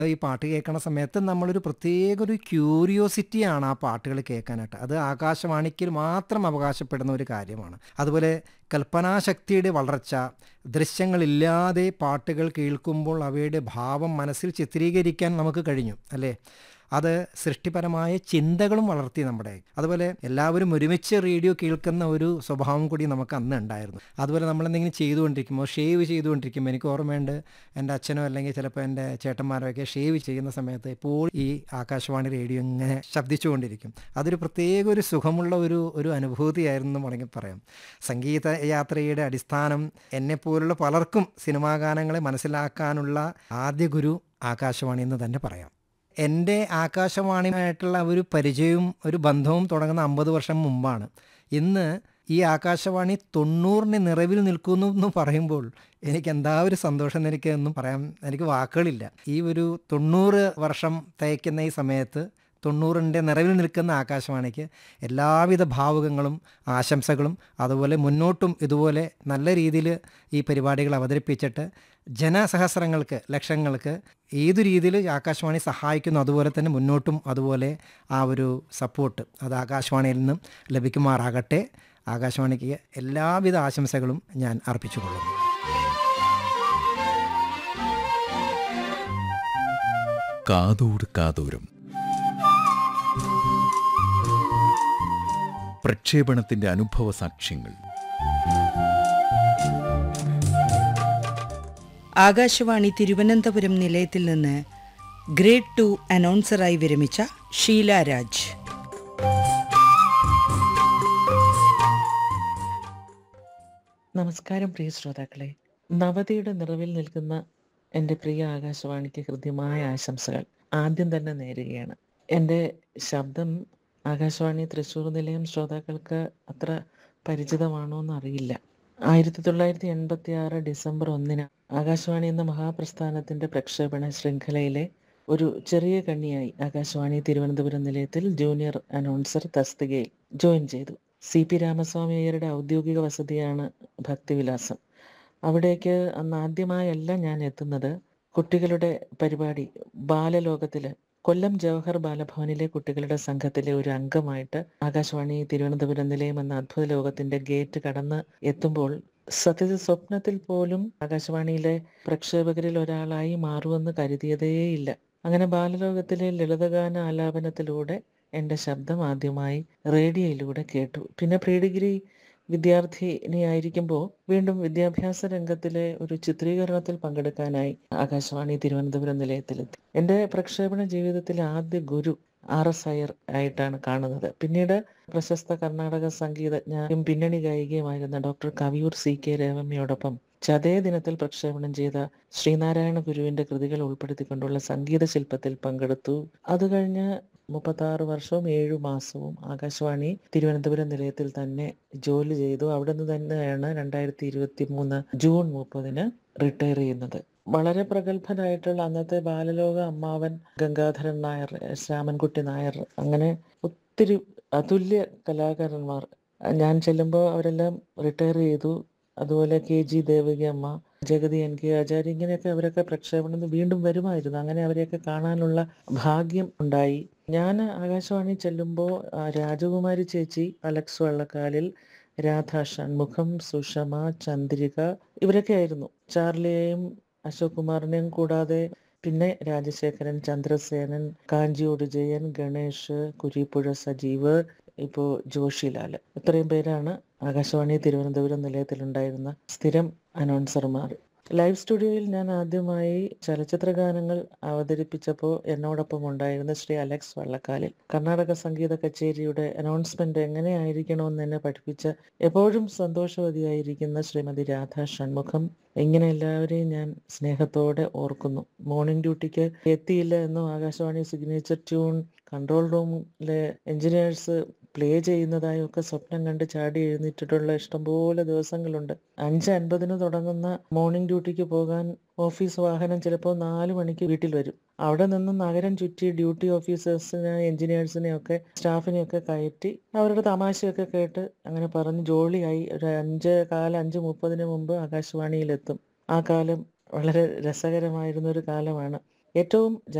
ഈ പാട്ട് കേൾക്കണ സമയത്ത് നമ്മളൊരു പ്രത്യേക ഒരു ക്യൂരിയോസിറ്റിയാണ് ആ പാട്ടുകൾ കേൾക്കാനായിട്ട് അത് ആകാശവാണിക്ക് മാത്രം അവകാശപ്പെടുന്ന ഒരു കാര്യമാണ് അതുപോലെ കൽപ്പനാശക്തിയുടെ വളർച്ച ദൃശ്യങ്ങളില്ലാതെ പാട്ടുകൾ കേൾക്കുമ്പോൾ അവയുടെ ഭാവം മനസ്സിൽ ചിത്രീകരിക്കാൻ നമുക്ക് കഴിഞ്ഞു അല്ലേ അത് സൃഷ്ടിപരമായ ചിന്തകളും വളർത്തി നമ്മുടെ അതുപോലെ എല്ലാവരും ഒരുമിച്ച് റേഡിയോ കേൾക്കുന്ന ഒരു സ്വഭാവം കൂടി നമുക്ക് അന്ന് ഉണ്ടായിരുന്നു അതുപോലെ നമ്മളെന്തെങ്കിലും ചെയ്തുകൊണ്ടിരിക്കുമ്പോൾ ഷേവ് ചെയ്തുകൊണ്ടിരിക്കുമ്പോൾ എനിക്ക് ഓർമ്മയുണ്ട് എൻ്റെ അച്ഛനോ അല്ലെങ്കിൽ ചിലപ്പോൾ എൻ്റെ ചേട്ടന്മാരോ ഒക്കെ ഷേവ് ചെയ്യുന്ന സമയത്ത് ഇപ്പോൾ ഈ ആകാശവാണി റേഡിയോ ഇങ്ങനെ ശബ്ദിച്ചുകൊണ്ടിരിക്കും അതൊരു പ്രത്യേക ഒരു സുഖമുള്ള ഒരു ഒരു അനുഭൂതിയായിരുന്നു എന്ന് വേണമെങ്കിൽ പറയാം സംഗീത യാത്രയുടെ അടിസ്ഥാനം എന്നെപ്പോലുള്ള പലർക്കും സിനിമാ ഗാനങ്ങളെ മനസ്സിലാക്കാനുള്ള ആദ്യ ഗുരു ആകാശവാണി എന്ന് തന്നെ പറയാം എൻ്റെ ആകാശവാണിയുമായിട്ടുള്ള ഒരു പരിചയവും ഒരു ബന്ധവും തുടങ്ങുന്ന അമ്പത് വർഷം മുമ്പാണ് ഇന്ന് ഈ ആകാശവാണി തൊണ്ണൂറിന് നിറവിൽ നിൽക്കുന്നു എന്ന് പറയുമ്പോൾ എനിക്ക് എന്താ ഒരു സന്തോഷം എനിക്ക് ഒന്നും പറയാൻ എനിക്ക് വാക്കുകളില്ല ഈ ഒരു തൊണ്ണൂറ് വർഷം തയ്ക്കുന്ന ഈ സമയത്ത് തൊണ്ണൂറിൻ്റെ നിറവിൽ നിൽക്കുന്ന ആകാശവാണിക്ക് എല്ലാവിധ ഭാവുകങ്ങളും ആശംസകളും അതുപോലെ മുന്നോട്ടും ഇതുപോലെ നല്ല രീതിയിൽ ഈ പരിപാടികൾ അവതരിപ്പിച്ചിട്ട് ജനസഹസ്രങ്ങൾക്ക് ലക്ഷങ്ങൾക്ക് ഏതു രീതിയിൽ ആകാശവാണി സഹായിക്കുന്നു അതുപോലെ തന്നെ മുന്നോട്ടും അതുപോലെ ആ ഒരു സപ്പോർട്ട് അത് ആകാശവാണിയിൽ നിന്നും ലഭിക്കുമാറാകട്ടെ ആകാശവാണിക്ക് എല്ലാവിധ ആശംസകളും ഞാൻ അർപ്പിച്ചുകൊള്ളുന്നു കാതോട് കാതോരം പ്രക്ഷേപണത്തിന്റെ അനുഭവ സാക്ഷ്യങ്ങൾ ആകാശവാണി തിരുവനന്തപുരം നിലയത്തിൽ നിന്ന് ഗ്രേഡ് ടു അനൗൺസറായി വിരമിച്ച ഷീല രാജ് നമസ്കാരം പ്രിയ ശ്രോതാക്കളെ നവതിയുടെ നിറവിൽ നിൽക്കുന്ന എൻ്റെ പ്രിയ ആകാശവാണിക്ക് ഹൃദ്യമായ ആശംസകൾ ആദ്യം തന്നെ നേരുകയാണ് എൻ്റെ ശബ്ദം ആകാശവാണി തൃശ്ശൂർ നിലയം ശ്രോതാക്കൾക്ക് അത്ര പരിചിതമാണോ എന്ന് അറിയില്ല ആയിരത്തി തൊള്ളായിരത്തി എൺപത്തി ആറ് ഡിസംബർ ഒന്നിന് ആകാശവാണി എന്ന മഹാപ്രസ്ഥാനത്തിൻ്റെ പ്രക്ഷേപണ ശൃംഖലയിലെ ഒരു ചെറിയ കണ്ണിയായി ആകാശവാണി തിരുവനന്തപുരം നിലയത്തിൽ ജൂനിയർ അനൗൺസർ തസ്തികയിൽ ജോയിൻ ചെയ്തു സി പി രാമസ്വാമി അയ്യരുടെ ഔദ്യോഗിക വസതിയാണ് ഭക്തിവിലാസം അവിടേക്ക് അന്ന് ആദ്യമായല്ല ഞാൻ എത്തുന്നത് കുട്ടികളുടെ പരിപാടി ബാലലോകത്തില് കൊല്ലം ജവഹർ ബാലഭവനിലെ കുട്ടികളുടെ സംഘത്തിലെ ഒരു അംഗമായിട്ട് ആകാശവാണി തിരുവനന്തപുരം നിലയം എന്ന അത്ഭുത ലോകത്തിന്റെ ഗേറ്റ് കടന്ന് എത്തുമ്പോൾ സത്യത്തിൽ സ്വപ്നത്തിൽ പോലും ആകാശവാണിയിലെ പ്രക്ഷേപകരിൽ ഒരാളായി മാറുമെന്ന് കരുതിയതേയില്ല അങ്ങനെ ബാലലോകത്തിലെ ലളിതഗാന ആലാപനത്തിലൂടെ എൻ്റെ ശബ്ദം ആദ്യമായി റേഡിയോയിലൂടെ കേട്ടു പിന്നെ പ്രീ ഡിഗ്രി വിദ്യാർത്ഥിനിയായിരിക്കുമ്പോൾ വീണ്ടും വിദ്യാഭ്യാസ രംഗത്തിലെ ഒരു ചിത്രീകരണത്തിൽ പങ്കെടുക്കാനായി ആകാശവാണി തിരുവനന്തപുരം നിലയത്തിലെത്തി എൻ്റെ പ്രക്ഷേപണ ജീവിതത്തിലെ ആദ്യ ഗുരു ആർ എസ് അയ്യർ ആയിട്ടാണ് കാണുന്നത് പിന്നീട് പ്രശസ്ത കർണാടക സംഗീതജ്ഞയും പിന്നണി ഗായികയുമായിരുന്ന ഡോക്ടർ കവിയൂർ സി കെ രേവമ്മയോടൊപ്പം ചതയ ദിനത്തിൽ പ്രക്ഷേപണം ചെയ്ത ശ്രീനാരായണ ഗുരുവിന്റെ കൃതികൾ ഉൾപ്പെടുത്തിക്കൊണ്ടുള്ള സംഗീത ശില്പത്തിൽ പങ്കെടുത്തു അത് കഴിഞ്ഞ് മുപ്പത്തി ആറ് വർഷവും ഏഴു മാസവും ആകാശവാണി തിരുവനന്തപുരം നിലയത്തിൽ തന്നെ ജോലി ചെയ്തു അവിടെ നിന്ന് തന്നെയാണ് രണ്ടായിരത്തി ഇരുപത്തി മൂന്ന് ജൂൺ മുപ്പതിന് റിട്ടയർ ചെയ്യുന്നത് വളരെ പ്രഗത്ഭനായിട്ടുള്ള അന്നത്തെ ബാലലോക അമ്മാവൻ ഗംഗാധരൻ നായർ ശ്യാമൻകുട്ടി നായർ അങ്ങനെ ഒത്തിരി അതുല്യ കലാകാരന്മാർ ഞാൻ ചെല്ലുമ്പോൾ അവരെല്ലാം റിട്ടയർ ചെയ്തു അതുപോലെ കെ ജി ദേവകി അമ്മ ജഗതി എൻ കെ ആചാര്യ ഇങ്ങനെയൊക്കെ അവരൊക്കെ പ്രക്ഷേപണം വീണ്ടും വരുമായിരുന്നു അങ്ങനെ അവരെയൊക്കെ കാണാനുള്ള ഭാഗ്യം ഉണ്ടായി ഞാൻ ആകാശവാണി ചെല്ലുമ്പോൾ രാജകുമാരി ചേച്ചി അലക്സ് വള്ളക്കാലിൽ രാധാ ഷൺമുഖം സുഷമ ചന്ദ്രിക ഇവരൊക്കെ ആയിരുന്നു ചാർലിയെയും അശോക് കുമാറിനെയും കൂടാതെ പിന്നെ രാജശേഖരൻ ചന്ദ്രസേനൻ കാഞ്ചിയോട് ജയൻ ഗണേഷ് കുരിപ്പുഴ സജീവ് ഇപ്പോൾ ജോഷിലാൽ ഇത്രയും പേരാണ് ആകാശവാണി തിരുവനന്തപുരം നിലയത്തിലുണ്ടായിരുന്ന സ്ഥിരം അനൗൺസർമാർ ലൈവ് സ്റ്റുഡിയോയിൽ ഞാൻ ആദ്യമായി ചലച്ചിത്ര ഗാനങ്ങൾ അവതരിപ്പിച്ചപ്പോൾ എന്നോടൊപ്പം ഉണ്ടായിരുന്ന ശ്രീ അലക്സ് വള്ളക്കാലിൽ കർണാടക സംഗീത കച്ചേരിയുടെ അനൗൺസ്മെന്റ് എങ്ങനെയായിരിക്കണമെന്ന് എന്നെ പഠിപ്പിച്ച എപ്പോഴും സന്തോഷവതിയായിരിക്കുന്ന ശ്രീമതി രാധ ഷൺമുഖം ഇങ്ങനെ എല്ലാവരെയും ഞാൻ സ്നേഹത്തോടെ ഓർക്കുന്നു മോർണിംഗ് ഡ്യൂട്ടിക്ക് എത്തിയില്ല എന്നും ആകാശവാണി സിഗ്നേച്ചർ ട്യൂൺ കൺട്രോൾ റൂമിലെ എഞ്ചിനീയേഴ്സ് പ്ലേ ചെയ്യുന്നതായും ഒക്കെ സ്വപ്നം കണ്ട് ചാടി എഴുന്നേറ്റിട്ടുള്ള ഇഷ്ടംപോലെ ദിവസങ്ങളുണ്ട് അഞ്ച് അൻപതിന് തുടങ്ങുന്ന മോർണിംഗ് ഡ്യൂട്ടിക്ക് പോകാൻ ഓഫീസ് വാഹനം ചിലപ്പോൾ നാല് മണിക്ക് വീട്ടിൽ വരും അവിടെ നിന്ന് നഗരം ചുറ്റി ഡ്യൂട്ടി ഓഫീസേഴ്സിനെ എഞ്ചിനീയേഴ്സിനെ ഒക്കെ സ്റ്റാഫിനെ ഒക്കെ കയറ്റി അവരുടെ തമാശയൊക്കെ കേട്ട് അങ്ങനെ പറഞ്ഞ് ജോളിയായി ഒരു അഞ്ച് കാലം അഞ്ച് മുപ്പതിന് മുമ്പ് ആകാശവാണിയിലെത്തും ആ കാലം വളരെ രസകരമായിരുന്ന ഒരു കാലമാണ് ഏറ്റവും